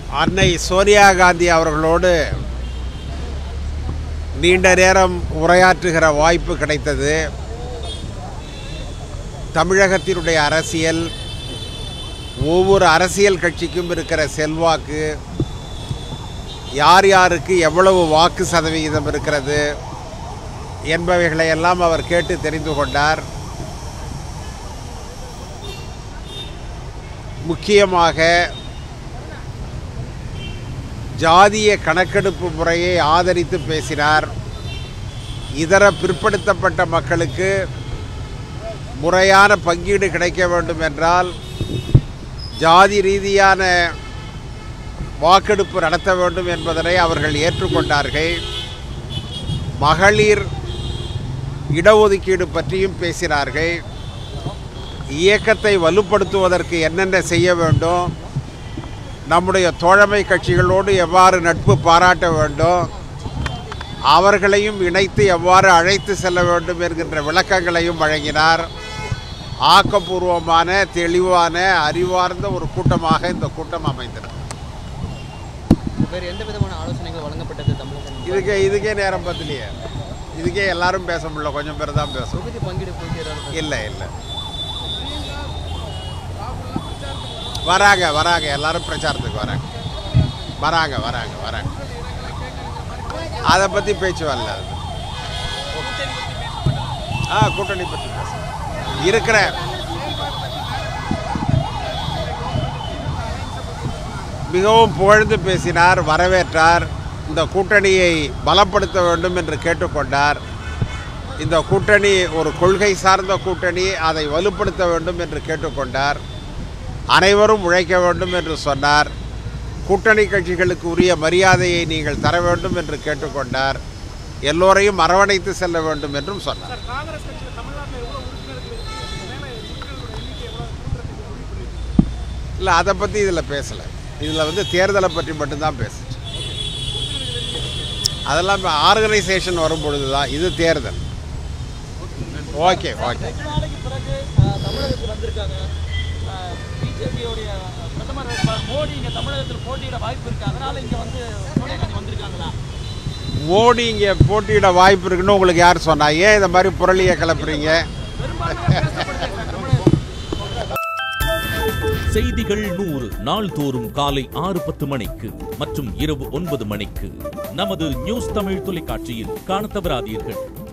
அன்னை சோனியா காந்தி அவர்களோடு நீண்ட நேரம் உரையாற்றுகிற வாய்ப்பு கிடைத்தது தமிழகத்தினுடைய அரசியல் ஒவ்வொரு அரசியல் கட்சிக்கும் இருக்கிற செல்வாக்கு யார் யாருக்கு எவ்வளவு வாக்கு சதவிகிதம் இருக்கிறது என்பவைகளை எல்லாம் அவர் கேட்டு தெரிந்து கொண்டார் முக்கியமாக ஜாதிய கணக்கெடுப்பு முறையை ஆதரித்து பேசினார் இதர பிற்படுத்தப்பட்ட மக்களுக்கு முறையான பங்கீடு கிடைக்க வேண்டும் என்றால் ஜாதி ரீதியான வாக்கெடுப்பு நடத்த வேண்டும் என்பதனை அவர்கள் ஏற்றுக்கொண்டார்கள் மகளிர் இடஒதுக்கீடு பற்றியும் பேசினார்கள் இயக்கத்தை வலுப்படுத்துவதற்கு என்னென்ன செய்ய வேண்டும் நம்முடைய தோழமை கட்சிகளோடு எவ்வாறு நட்பு பாராட்ட வேண்டும் அவர்களையும் இணைத்து எவ்வாறு அழைத்து செல்ல வேண்டும் என்கின்ற விளக்கங்களையும் வழங்கினார் ஆக்கப்பூர்வமான தெளிவான அறிவார்ந்த ஒரு கூட்டமாக இந்த கூட்டம் அமைந்தது வேறு எந்த விதமான ஆலோசனைகள் வழங்கப்பட்டது தமிழகம் இதுக்கே இதுக்கே நேரம் பத்தலையே இதுக்கே எல்லாரும் பேச முடியல கொஞ்சம் பேர் தான் பேசணும் தொகுதி பங்கீடு குறித்து ஏதாவது இல்லை இல்லை வராங்க வராங்க எல்லாரும் பிரச்சாரத்துக்கு வராங்க வராங்க வராங்க வராங்க அதை பற்றி பேச்சு வரல அது ஆ கூட்டணி பற்றி பேச இருக்கிற மிகவும் புகழ்ந்து பேசினார் வரவேற்றார் இந்த கூட்டணியை பலப்படுத்த வேண்டும் என்று கேட்டுக்கொண்டார் இந்த கூட்டணி ஒரு கொள்கை சார்ந்த கூட்டணி அதை வலுப்படுத்த வேண்டும் என்று கேட்டுக்கொண்டார் அனைவரும் உழைக்க வேண்டும் என்று சொன்னார் கூட்டணி கட்சிகளுக்கு உரிய மரியாதையை நீங்கள் தர வேண்டும் என்று கேட்டுக்கொண்டார் எல்லோரையும் அரவணைத்து செல்ல வேண்டும் என்றும் சொன்னார் சார் காங்கிரஸ் கட்சியில் தமிழ்நாட்டில் எவ்வளோ உறுப்பினர்கள் இருக்கு மேலே உறுப்பினர்களோட எண்ணிக்கை எவ்வளோ கூட்டுறதுக்கு முடிவு பண்ணிருக்கு இல்லை அதை பற்றி இதில் பேசலை இதில் வந்து தேர்தலை பற்றி மட்டும்தான் பேசுச்சு அதெல்லாம் ஆர்கனைசேஷன் வரும் பொழுது தான் இது தேர்தல் ஓகே ஓகே ரெண்டு நாளைக்கு பிறகு அஹ், தமிழகத்துக்கு வந்திருக்காங்க பிஜேபியோடைய பிரதமர் வேட்பாளர் மோடி இங்கே தமிழகத்தில் போட்டியிட வாய்ப்பு இருக்கு அதனால இங்கே வந்து சோனியா காந்தி வந்திருக்காங்களா மோடி இங்கே போட்டியிட வாய்ப்பு இருக்குன்னு உங்களுக்கு யார் சொன்னா ஏன் இந்த மாதிரி புரளியை கிளப்புறீங்க பெரும்பான்மையாக பேசப்படுது சார் தமிழகத்தில் செய்திகள் நூறு நாள்தோறும் காலை ஆறு பத்து மணிக்கு மற்றும் இரவு ஒன்பது மணிக்கு நமது நியூஸ் தமிழ் தொலைக்காட்சியில் காணத் தவறாதீர்கள்